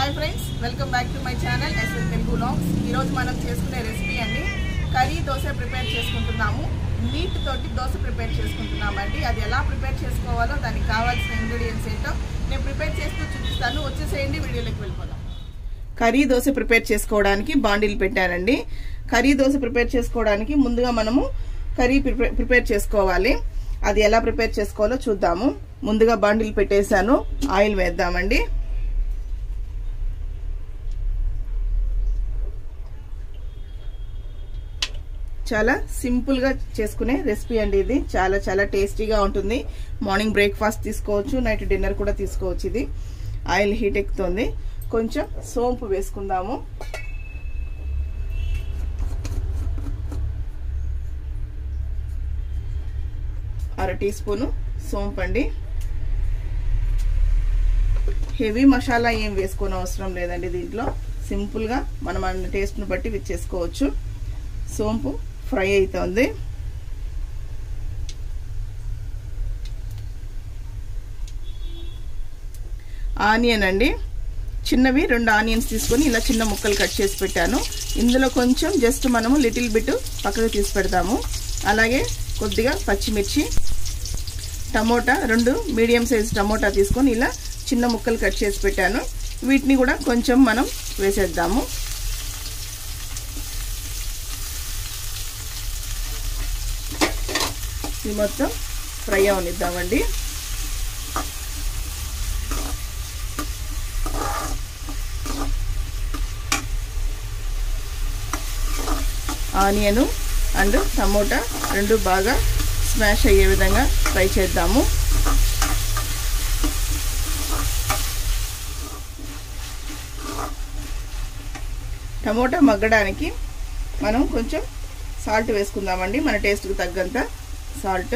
hi friends welcome back to my channel SS Telugu logs ఈరోజు మనం చేసుకునే రెసిపీ అండి కర్రీ దోశ ప్రిపేర్ చేసుకుంటున్నాము మీట్ తోటి దోశ ప్రిపేర్ చేసుకుంటున్నామండి అది ఎలా ప్రిపేర్ చేసుకోవాలో దానికి కావాల్సిన ఇంగ్రీడియంట్స్ ఏంటో నేను ప్రిపేర్ చేస్తూ చూపిస్తాను వచ్చేసేయండి వీడియోలోకి వెళ్ళిపోదాం కర్రీ దోశ ప్రిపేర్ చేసుకోవడానికి బాండిల్ పెట్టానండి కర్రీ దోశ ప్రిపేర్ చేసుకోవడానికి ముందుగా మనము కర్రీ ప్రిపేర్ చేసుకోవాలి అది ఎలా ప్రిపేర్ చేసుకోవాలో చూద్దాము ముందుగా బాండిల్ పెట్టేశాను ఆయిల్ వేద్దామండి చాలా సింపుల్గా చేసుకునే రెసిపీ అండి ఇది చాలా చాలా టేస్టీగా ఉంటుంది మార్నింగ్ బ్రేక్ఫాస్ట్ తీసుకోవచ్చు నైట్ డిన్నర్ కూడా తీసుకోవచ్చు ఇది ఆయిల్ హీట్ ఎక్కుతుంది కొంచెం సోంపు వేసుకుందాము అర టీ స్పూను సోంపు అండి హెవీ మసాలా ఏం వేసుకోని అవసరం లేదండి దీంట్లో సింపుల్గా మనం మన టేస్ట్ను బట్టి చేసుకోవచ్చు సోంపు ఫ్రై అవుతుంది ఆనియన్ అండి చిన్నవి రెండు ఆనియన్స్ తీసుకొని ఇలా చిన్న ముక్కలు కట్ చేసి పెట్టాను ఇందులో కొంచెం జస్ట్ మనము లిటిల్ బిట్ పక్కకు తీసి పెడతాము అలాగే కొద్దిగా పచ్చిమిర్చి టమోటా రెండు మీడియం సైజ్ టమోటా తీసుకొని ఇలా చిన్న ముక్కలు కట్ చేసి పెట్టాను వీటిని కూడా కొంచెం మనం వేసేద్దాము ఇది మొత్తం ఫ్రై అవనిద్దామండి ఆనియను అండ్ టమోటా రెండు బాగా స్మాష్ అయ్యే విధంగా ఫ్రై చేద్దాము టమోటా మగ్గడానికి మనం కొంచెం సాల్ట్ వేసుకుందామండి మన టేస్ట్కి తగ్గంత సాల్ట్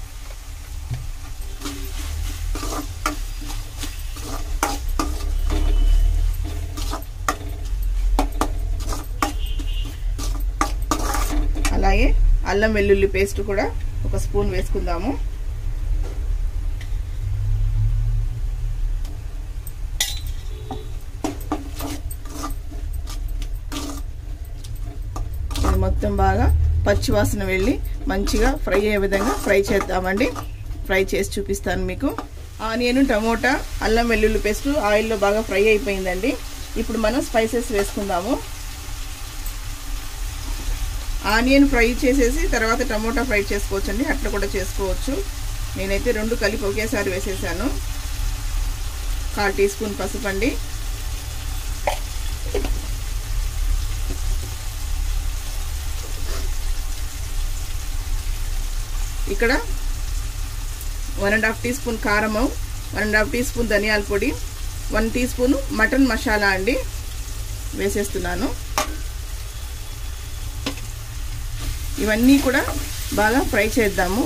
అలాగే అల్లం వెల్లుల్లి పేస్ట్ కూడా ఒక స్పూన్ వేసుకుందాము ఇది మొత్తం బాగా పచ్చివాసన వెళ్ళి మంచిగా ఫ్రై అయ్యే విధంగా ఫ్రై చేద్దామండి ఫ్రై చేసి చూపిస్తాను మీకు ఆనియన్ టమోటా అల్లం వెల్లుల్లి పేస్ట్ ఆయిల్లో బాగా ఫ్రై అయిపోయిందండి ఇప్పుడు మనం స్పైసెస్ వేసుకుందాము ఆనియన్ ఫ్రై చేసేసి తర్వాత టమోటా ఫ్రై చేసుకోవచ్చండి అట్లా కూడా చేసుకోవచ్చు నేనైతే రెండు కలిపి ఒకేసారి వేసేసాను కాల్ టీ స్పూన్ పసుపు అండి ఇక్కడ one and half teaspoon కారము one and half teaspoon ధనియాల పొడి one teaspoon mutton masala అండి వేసేస్తున్నాను ఇవన్నీ కూడా బాగా ఫ్రై చేద్దాము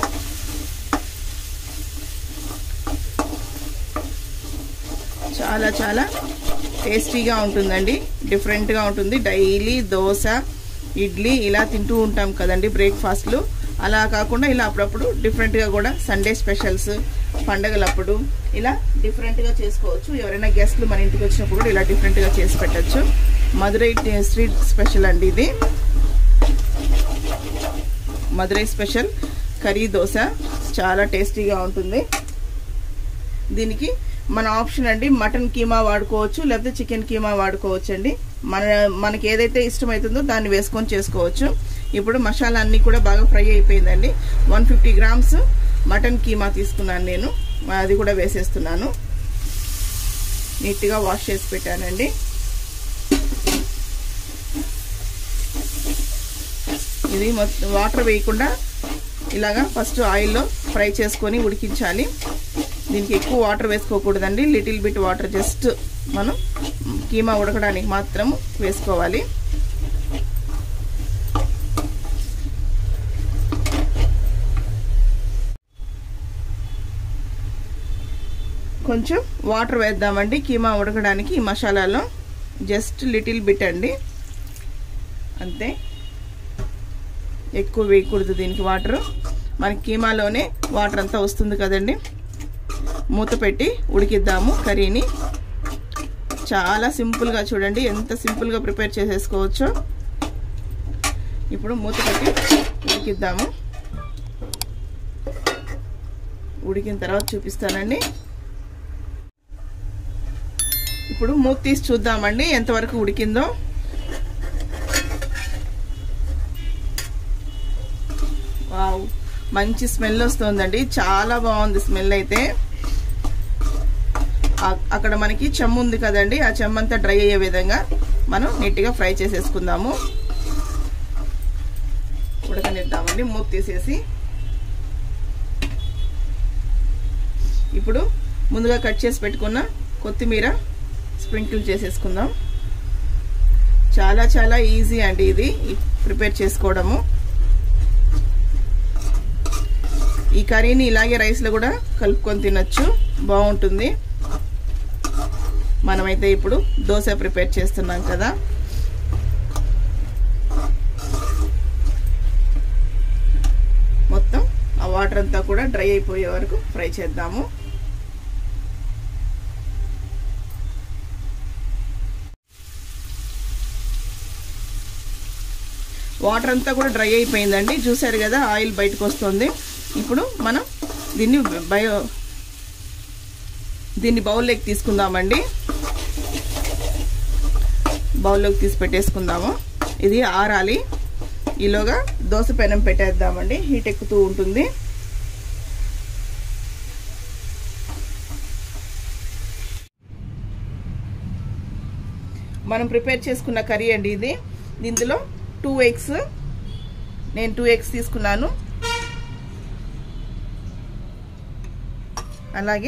చాలా చాలా టేస్టీగా ఉంటుందండి డిఫరెంట్గా ఉంటుంది డైలీ దోశ ఇడ్లీ ఇలా తింటూ ఉంటాం కదండి బ్రేక్ఫాస్ట్లు అలా కాకుండా ఇలా అప్పుడప్పుడు డిఫరెంట్గా కూడా సండే స్పెషల్స్ పండగలప్పుడు ఇలా డిఫరెంట్గా చేసుకోవచ్చు ఎవరైనా గెస్ట్లు మన ఇంటికి వచ్చినప్పుడు కూడా ఇలా డిఫరెంట్గా చేసి పెట్టచ్చు మధురై స్ట్రీట్ స్పెషల్ అండి ఇది మధురై స్పెషల్ కర్రీ దోశ చాలా టేస్టీగా ఉంటుంది దీనికి మన ఆప్షన్ అండి మటన్ కీమా వాడుకోవచ్చు లేకపోతే చికెన్ కీమా వాడుకోవచ్చు అండి మన మనకి ఏదైతే ఇష్టమవుతుందో దాన్ని వేసుకొని చేసుకోవచ్చు ఇప్పుడు మసాలా అన్నీ కూడా బాగా ఫ్రై అయిపోయిందండి one fifty grams mutton keema తీసుకున్నాను నేను అది కూడా వేసేస్తున్నాను నీట్గా వాష్ చేసి పెట్టానండి ఇది మొత్తం వాటర్ వేయకుండా ఇలాగా ఫస్ట్ ఆయిల్లో ఫ్రై చేసుకొని ఉడికించాలి దీనికి ఎక్కువ వాటర్ వేసుకోకూడదండి లిటిల్ బిట్ వాటర్ జస్ట్ మనం కీమా ఉడకడానికి మాత్రం వేసుకోవాలి కొంచెం వాటర్ వేద్దామండి కీమా ఉడకడానికి ఈ మసాలాలో జస్ట్ లిటిల్ బిట్ అండి అంతే ఎక్కువ వేయకూడదు దీనికి వాటర్ మనకి కీమాలోనే వాటర్ అంతా వస్తుంది కదండి మూత పెట్టి ఉడికిద్దాము కర్రీని చాలా సింపుల్గా చూడండి ఎంత సింపుల్గా ప్రిపేర్ చేసేసుకోవచ్చో ఇప్పుడు మూత పెట్టి ఉడికిద్దాము ఉడికిన తర్వాత చూపిస్తానండి ఇప్పుడు మూత తీసి చూద్దామండి ఎంతవరకు ఉడికిందో వావ్ మంచి స్మెల్ వస్తుందండి చాలా బాగుంది స్మెల్ అయితే అక్కడ మనకి చెమ్ము ఉంది కదండి ఆ చెమ్ము అంతా డ్రై అయ్యే విధంగా మనం నీట్గా ఫ్రై చేసేసుకుందాము ఉడకనిద్దామండి మూత తీసేసి ఇప్పుడు ముందుగా కట్ చేసి పెట్టుకున్న కొత్తిమీర స్ప్రింకిల్ చేసేసుకుందాం చాలా చాలా ఈజీ అండి ఇది ప్రిపేర్ చేసుకోవడము ఈ కర్రీని ఇలాగే రైస్లో కూడా కలుపుకొని తినచ్చు బాగుంటుంది మనమైతే ఇప్పుడు దోశ ప్రిపేర్ చేస్తున్నాం కదా మొత్తం ఆ వాటర్ అంతా కూడా డ్రై అయిపోయే వరకు ఫ్రై చేద్దాము వాటర్ అంతా కూడా డ్రై అయిపోయిందండి చూసారు కదా ఆయిల్ బయటకు వస్తుంది ఇప్పుడు మనం దీన్ని బయో దీన్ని బౌల్లోకి తీసుకుందామండి బౌల్లోకి తీసి పెట్టేసుకుందాము ఇది ఆరాలి ఈలోగా దోశ పెనం పెట్టేద్దామండి హీట్ ఎక్కుతూ ఉంటుంది మనం ప్రిపేర్ చేసుకున్న కర్రీ అండి ఇది ఇందులో టూ ఎగ్స్ నేను టూ ఎగ్స్ తీసుకున్నాను అలాగే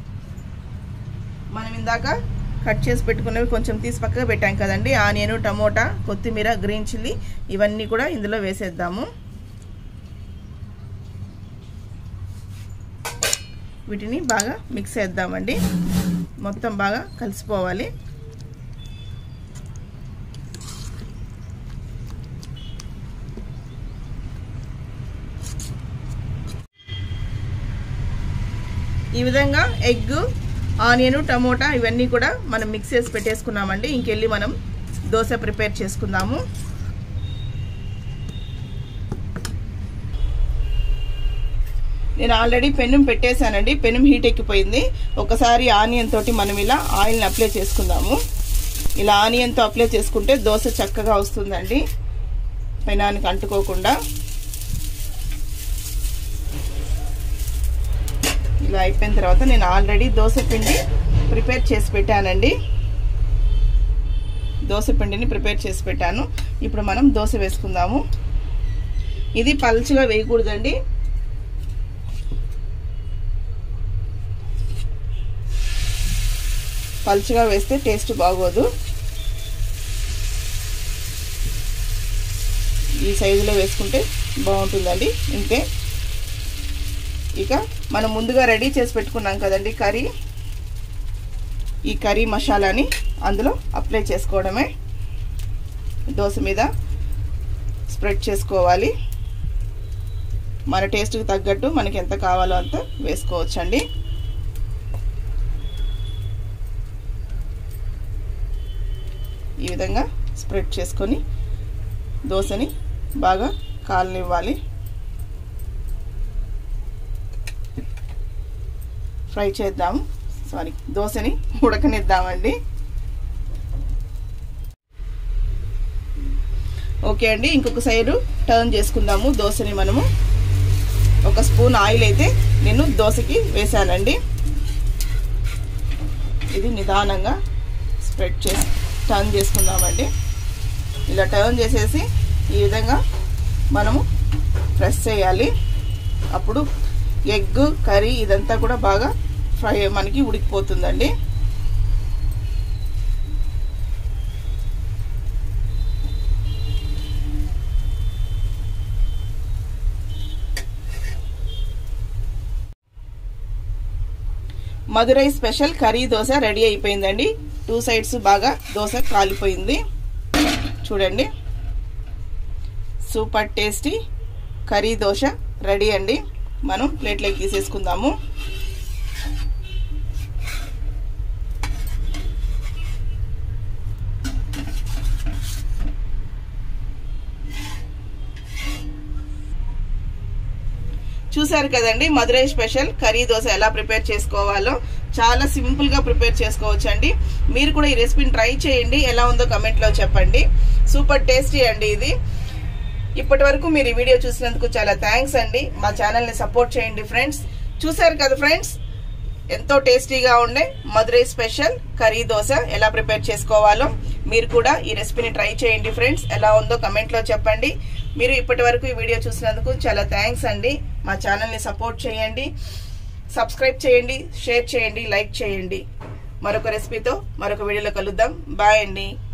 మనం ఇందాక కట్ చేసి పెట్టుకున్నవి కొంచెం తీసి పక్కగా పెట్టాం కదండి ఆనియన్ టమోటా కొత్తిమీర గ్రీన్ చిల్లీ ఇవన్నీ కూడా ఇందులో వేసేద్దాము వీటిని బాగా మిక్స్ చేద్దామండి మొత్తం బాగా కలిసిపోవాలి ఈ విధంగా ఎగ్ ఆనియన్ టమోటా ఇవన్నీ కూడా మనం మిక్స్ చేసి పెట్టేసుకున్నామండి ఇంకెళ్ళి మనం దోశ ప్రిపేర్ చేసుకుందాము నేను ఆల్రెడీ పెనం పెట్టేశానండి పెనం హీట్ ఎక్కిపోయింది ఒకసారి ఆనియన్ తోటి మనం ఇలా ఆయిల్ని అప్లై చేసుకుందాము ఇలా ఆనియన్తో అప్లై చేసుకుంటే దోశ చక్కగా వస్తుందండి పెనానికి అంటుకోకుండా ఇలా అయిపోయిన తర్వాత నేను ఆల్రెడీ దోశ పిండి ప్రిపేర్ చేసి పెట్టానండి దోశ పిండిని ప్రిపేర్ చేసి పెట్టాను ఇప్పుడు మనం దోశ వేసుకుందాము ఇది పలుచుగా వేయకూడదండి పలుచుగా వేస్తే టేస్ట్ బాగోదు ఈ సైజులో వేసుకుంటే బాగుంటుందండి ఇంతే ఇక మనం ముందుగా రెడీ చేసి పెట్టుకున్నాం కదండి కర్రీ ఈ కర్రీ మసాలాని అందులో అప్లై చేసుకోవడమే దోశ మీద స్ప్రెడ్ చేసుకోవాలి మన టేస్ట్కి తగ్గట్టు మనకి ఎంత కావాలో అంత వేసుకోవచ్చండి ఈ విధంగా స్ప్రెడ్ చేసుకొని దోశని బాగా కాలనివ్వాలి ఫ్రై చేద్దాం సారీ దోశని ఉడకనిద్దామండి ఓకే అండి ఇంకొక సైడు టర్న్ చేసుకుందాము దోశని మనము ఒక స్పూన్ ఆయిల్ అయితే నేను దోశకి వేసానండి ఇది నిదానంగా స్ప్రెడ్ చేసి టర్న్ చేసుకుందామండి ఇలా టర్న్ చేసేసి ఈ విధంగా మనము ప్రెస్ చేయాలి అప్పుడు ఎగ్ కర్రీ ఇదంతా కూడా బాగా ఫ్రై మనకి ఉడికిపోతుందండి Madurai special curry dosa ready అయిపోయిందండి టూ సైడ్స్ బాగా దోశ కాలిపోయింది చూడండి super tasty curry dosa ready అండి మనం ప్లేట్లోకి తీసేసుకుందాము చూసారు కదండి మధురై స్పెషల్ కర్రీ దోశ ఎలా ప్రిపేర్ చేసుకోవాలో చాలా సింపుల్ గా ప్రిపేర్ చేసుకోవచ్చు అండి మీరు కూడా ఈ రెసిపీని ట్రై చేయండి ఎలా ఉందో కమెంట్ లో చెప్పండి సూపర్ టేస్టీ అండి ఇది ఇప్పటి వరకు మీరు ఈ వీడియో చూసినందుకు చాలా థ్యాంక్స్ అండి మా ఛానల్ ని సపోర్ట్ చేయండి ఫ్రెండ్స్ చూసారు కదా ఫ్రెండ్స్ ఎంతో టేస్టీగా ఉండే మధురై స్పెషల్ కర్రీ దోశ ఎలా ప్రిపేర్ చేసుకోవాలో మీరు కూడా ఈ రెసిపీని ట్రై చేయండి ఫ్రెండ్స్ ఎలా ఉందో కమెంట్లో చెప్పండి మీరు ఇప్పటి వరకు ఈ వీడియో చూసినందుకు చాలా థ్యాంక్స్ అండి మా ఛానల్ని సపోర్ట్ చేయండి సబ్స్క్రైబ్ చేయండి షేర్ చేయండి లైక్ చేయండి మరొక రెసిపీతో మరొక వీడియోలో కలుద్దాం బాయ్ అండి